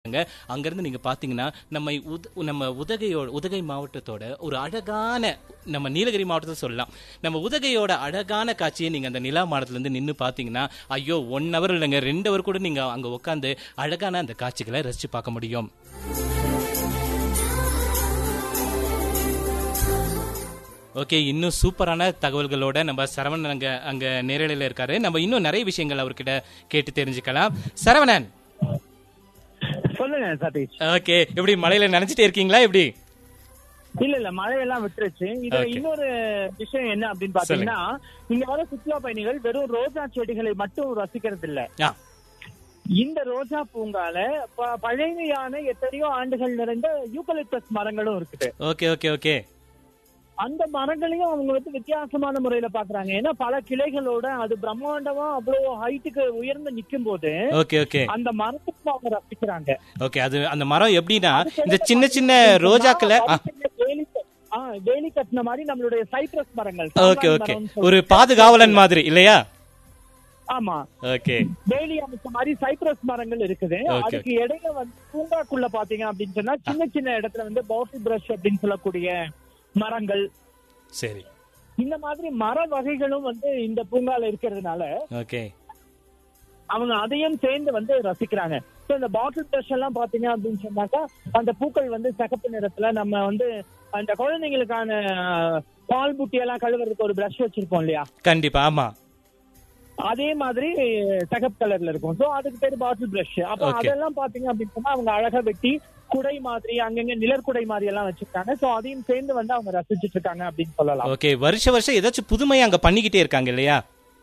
அங்க அங்கிருந்து நீங்க பாத்தீங்கன்னா நம்ம உத- நம்ம உதகையோட உதகை மாவட்டத்தோட ஒரு அழகான நம்ம நீலகிரி மாவட்டத்தை சொல்லலாம் நம்ம உதகையோட அழகான காட்சியை நீங்க அந்த நிலா மாடத்துல இருந்து நின்னு பாத்தீங்கன்னா ஐயோ ஒன் ஹவர் இல்லைங்க ரெண்டு ஹவர் கூட நீங்க அங்க உட்காந்து அழகான அந்த காட்சிகளை ரசிச்சு பார்க்க முடியும் ஓகே இன்னும் சூப்பரான தகவல்களோட நம்ம சரவணன் அங்க அங்க நேரலையில இருக்காரு நம்ம இன்னும் நிறைய விஷயங்கள் அவர்கிட்ட கேட்டு தெரிஞ்சுக்கலாம் சரவணன் சொல்லுங்க சதீஷ் ஓகே எப்படி மழையில நினைச்சிட்டே இருக்கீங்களா எப்படி இல்ல இல்ல மழையெல்லாம் விட்டுருச்சு இதுல Okay. இன்னொரு விஷயம் என்ன அப்படின்னு பாத்தீங்கன்னா இங்க வர சுற்றுலா பயணிகள் வெறும் ரோஜா செடிகளை மட்டும் ரசிக்கிறது இல்ல ஆ இந்த ரோஜா பூங்கால ப- பழமையான எத்தனையோ ஆண்டுகள் நிறைந்த யூகலிப்டஸ் மரங்களும் இருக்குது ஓகே ஓகே ஓகே அந்த மரங்களையும் அவங்க வந்து வித்தியாசமான முறையில பாக்குறாங்க ஏன்னா பல கிளைகளோட அது பிரம்மாண்டமா அவ்வளவு ஹைட்டுக்கு உயர்ந்து நிக்கும் போது ஓகே ஓகே அந்த மரத்துக்கு அவங்க ரசிக்கிறாங்க ஓகே அது அந்த மரம் எப்படின்னா இந்த சின்ன சின்ன ரோஜாக்களை ஆ, வேலி கட்- ஆ, வேலி கட்டின மாதிரி நம்மளுடைய சைப்ரஸ் மரங்கள் ஓகே சாம்ராணி ஓகே மரம்னு ஒரு சொல்லுவாங்க. பாதுகாவலன் மாதிரி இல்லையா ஆமா ஓகே வேலி அமைச்ச மாதிரி சைப்ரஸ் மரங்கள் இருக்குது Okay. அதுக்கு இடையில வந்து பூங்காக்குள்ள பாத்தீங்க அப்படின்னு சொன்னா சின்ன சின்ன இடத்துல வந்து பாட்டில் பிரஷ் அப்படின்னு சொல்லக்கூடிய மரங்கள் சரி இந்த மாதிரி மர வகைகளும் வந்து இந்த பூங்கால இருக்கிறதுனால ஓகே அவங்க அதையும் சேர்ந்து வந்து ரசிக்கிறாங்க சோ இந்த பாட்டில் பிரஷ் எல்லாம் பாத்தீங்க அப்படின்னு சொன்னாக்கா அந்த பூக்கள் வந்து சிகப்பு நிறத்துல நம்ம வந்து அந்த குழந்தைங்களுக்கான அஹ், பால் புட்டி எல்லாம் கழுவுறதுக்கு ஒரு பிரஷ் வச்சிருப்போம் இல்லையா கண்டிப்பா ஆமா அதே மாதிரி சிகப்பு கலர்ல இருக்கும் சோ அதுக்கு பேரு பாட்டில் பிரஷ் அப்ப Okay. அதெல்லாம் பாத்தீங்க அப்படின்னு சொன்னா அவங்க அழகா வெட்டி குடை மாதிரி அங்கங்க நிழற்குடை மாதிரி எல்லாம் வச்சிருக்காங்க சோ அதையும் சேர்ந்து வந்து அவங்க ரசிச்சிட்டு இருக்காங்க அப்படின்னு சொல்லலாம் ஓகே வருஷ வருஷம் ஏதாச்சும் புதுமையா அங்க பண்ணிக்கிட்டே இருக்காங்க இல்லையா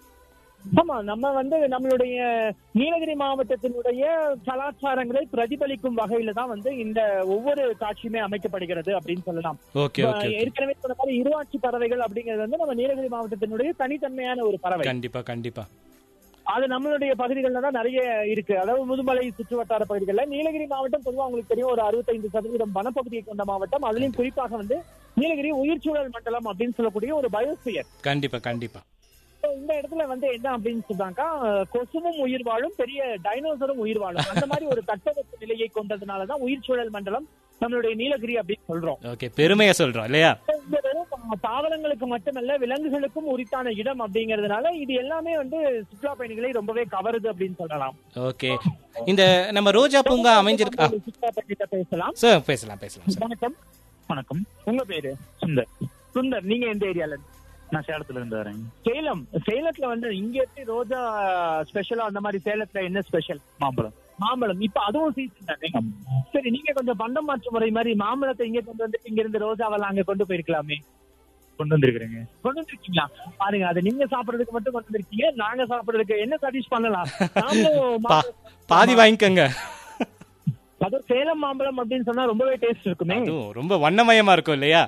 ஆமா நம்ம வந்து நம்மளுடைய நீலகிரி மாவட்டத்தினுடைய கலாச்சாரங்களை பிரதிபலிக்கும் வகையில தான் வந்து இந்த ஒவ்வொரு காட்சியுமே அமைக்கப்படுகிறது அப்படின்னு சொல்லலாம் ஓகே இப்ப ஓகே ஏற்கனவே சொன்ன மாதிரி இருவாட்சி பறவைகள் அப்படிங்கிறது வந்து நம்ம நீலகிரி மாவட்டத்தினுடைய தனித்தன்மையான ஒரு பறவை கண்டிப்பா கண்டிப்பா அது நம்மளுடைய பகுதிகளில் தான் நிறைய இருக்கு அதாவது முதுமலை சுற்று வட்டார பகுதிகளில் நீலகிரி மாவட்டம் பொதுவா உங்களுக்கு தெரியும் ஒரு அறுபத்தைந்து சதவீதம் வனப்பகுதியை கொண்ட மாவட்டம் அதுலயும் குறிப்பாக வந்து நீலகிரி உயிர்ச்சூழல் மண்டலம் அப்படின்னு சொல்லக்கூடிய ஒரு பயோஸ்பியர் கண்டிப்பா கண்டிப்பா So, இந்த இடத்துல வந்து என்ன அப்படின்னு சொன்னாக்கா கொசுவும் உயிர் வாழும் பெரிய டைனோசரும் உயிர் வாழும் அந்த மாதிரி ஒரு தட்பவெப்ப நிலையை கொண்டதுனாலதான் உயிர்ச்சூழல் மண்டலம் நம்மளுடைய நீலகிரி அப்படின்னு சொல்றோம் ஓகே பெருமையா சொல்றோம் இல்லையா இந்த வெறும் தாவரங்களுக்கு மட்டுமல்ல விலங்குகளுக்கும் உரித்தான இடம் அப்படிங்கறதுனால இது எல்லாமே வந்து சுற்றுலா பயணிகளை ரொம்பவே கவருது அப்படின்னு சொல்லலாம் ஓகே இந்த நம்ம ரோஜா பூங்கா அமைஞ்சிருக்கு ஆ, சுற்றுலா பயணிகிட்ட பேசலாம் சார் பேசலாம் பேசலாம் சார் வணக்கம் வணக்கம் உங்க பேரு சுந்தர் சுந்தர் நீங்க எந்த ஏரியால இருந்து? நான் சேலத்துல இருந்து வரேன் சேலம் சேலத்துல வந்து இங்க எப்படி ரோஜா ஸ்பெஷலா அந்த மாதிரி சேலத்துல என்ன ஸ்பெஷல் மாம்பழம் மாம்பழம் இப்ப அதுவும் சீசன் தானே சரி நீங்க கொஞ்சம் பண்டம் மாற்று முறை மாதிரி மாம்பழத்தை இங்க கொண்டு வந்து இங்க இருந்து ரோஜாவெல்லாம் அங்க கொண்டு போயிருக்கலாமே கொண்டு வந்திருக்கிறேங்க கொண்டு வந்திருக்கீங்களா பாருங்க அது நீங்க சாப்பிடுறதுக்கு மட்டும் கொண்டு வந்திருக்கீங்க நாங்க சாப்பிடுறதுக்கு என்ன சர்வீஸ் பண்ணலாம் நாமளும் பா பாதி வாங்கிக்கோங்க அதுவும் சேலம் மாம்பழம் அப்படின்னு சொன்னா ரொம்பவே டேஸ்ட் இருக்குமே அதுவும் ரொம்ப வண்ணமயமா இருக்கும் இல்லையா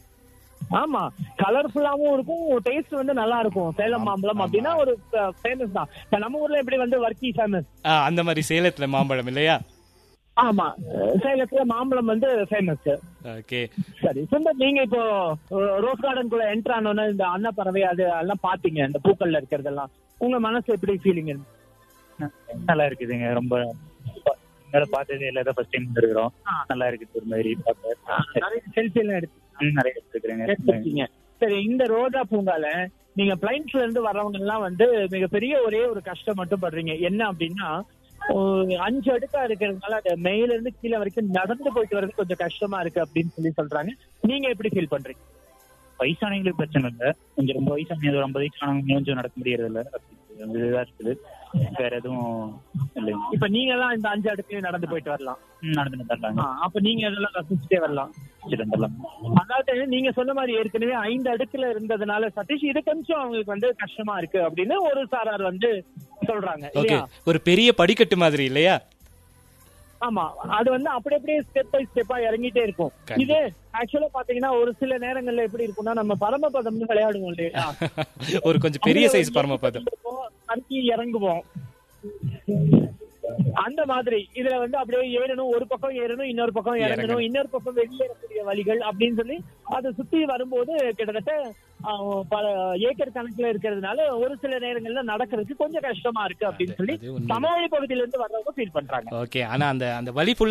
ஆமா கலர்ஃபுல்லாவும் இருக்கும் டேஸ்ட் வந்து நல்லா இருக்கும் சேலம் மாம்பழம் அப்படின்னா ஒரு ஃபேமஸ் தான் இப்ப நம்ம ஊர்ல எப்படி வந்து வர்க்கி ஃபேமஸ் ஆ, அந்த மாதிரி சேலத்துல மாம்பழம் இல்லையா ஆமா சேலத்துல மாம்பழம் வந்து ஃபேமஸ் ஓகே சரி சுந்தர் நீங்க இப்போ அஹ், ரோஸ் கார்டன் குள்ள என்டர் ஆனோன்னா இந்த அன்ன பறவை அது எல்லாம் பாத்தீங்க இந்த பூக்கள்ல இருக்கிறதெல்லாம் உங்க மனசு எப்படி ஃபீலிங் நல்லா இருக்குதுங்க ரொம்ப இங்கே பார்த்தது எல்லாரும் ஃபர்ஸ்ட் டைம் இருக்கிறோம் நல்லா இருக்குது ஒரு மாதிரி பார்க்க நிறைய செல்ஃபி எல்லாம் எடுத்து ம், நிறைய எடுத்துருக்குறேங்க எடுத்துருக்கீங்க சரி இந்த ரோஜா பூங்கால நீங்க பிளைன்ஸ்ல இருந்து வர்றவங்க எல்லாம் வந்து மிகப்பெரிய ஒரே ஒரு கஷ்டம் மட்டும் படுறீங்க என்ன அப்படின்னா ஒரு அஞ்சு அடுக்கா இருக்கிறதுனால அது மேல இருந்து கீழே வரைக்கும் நடந்து போயிட்டு வர்றது கொஞ்சம் கஷ்டமா இருக்கு அப்படின்னு சொல்லி சொல்றாங்க நீங்க எப்படி ஃபீல் பண்றீங்க வயசானவங்களுக்கு பிரச்சனை இல்லை கொஞ்சம் ரொம்ப வயசான ஒரு ஐம்பது வயசானவங்க கொஞ்சம் நடக்க முடியறது இல்லை அந்த இதுதான் இருக்குது வேற எதுவும் இல்லைங்க இப்ப நீங்க எல்லாம் இந்த அஞ்சு அடுக்கையும் நடந்து போயிட்டு வரலாம் ம், நடந்துட்டு தரலாங்க ஆ, அப்ப நீங்க அதெல்லாம் ரசிச்சுட்டே வரலாம் வச்சுட்டு வந்துடலாம் அதாவது நீங்க சொன்ன மாதிரி ஏற்கனவே ஐந்து அடுக்குல இருந்ததுனால சதீஷ் இது கொஞ்சம் அவங்களுக்கு வந்து கஷ்டமா இருக்கு அப்படின்னு ஒரு சாரார் வந்து சொல்றாங்க ஓகே இல்லையா ஒரு பெரிய படிக்கட்டு மாதிரி இல்லையா ஆமா அது வந்து அப்படி அப்படியே ஸ்டெப் பை ஸ்டெப்பா இறங்கிட்டே இருக்கும் கண்டிப்பா. இது ஆக்சுவலா பாத்தீங்கன்னா ஒரு சில நேரங்கள்ல எப்படி இருக்கும்னா நம்ம பரமபதம்னு விளையாடுவோம் இல்லையா ஒரு கொஞ்சம் பெரிய சைஸ் பரமபதம் தண்ணி இறங்குவோம் அந்த மாதிரி இதுல வந்து அப்படியே ஏறணும் ஒரு பக்கம் ஏறணும் இன்னொரு பக்கம் இறங்கணும் இறங்கணும். இன்னொரு பக்கம் வெளியேறக்கூடிய வழிகள் அப்படின்னு சொல்லி அதை சுத்தி வரும்போது கிட்டத்தட்ட ஆஹ், பல ஏக்கர் கணக்குல இருக்கிறதுனால ஒரு சில நேரங்கள்ல நடக்கிறதுக்கு கொஞ்சம் கஷ்டமா இருக்கு அப்படின்னு சொல்லி அது உண்மை. சமவெளி பகுதியில இருந்து வர்றவங்க ஃபீல் பண்றாங்க ஓகே ஆனா அந்த அந்த வழி full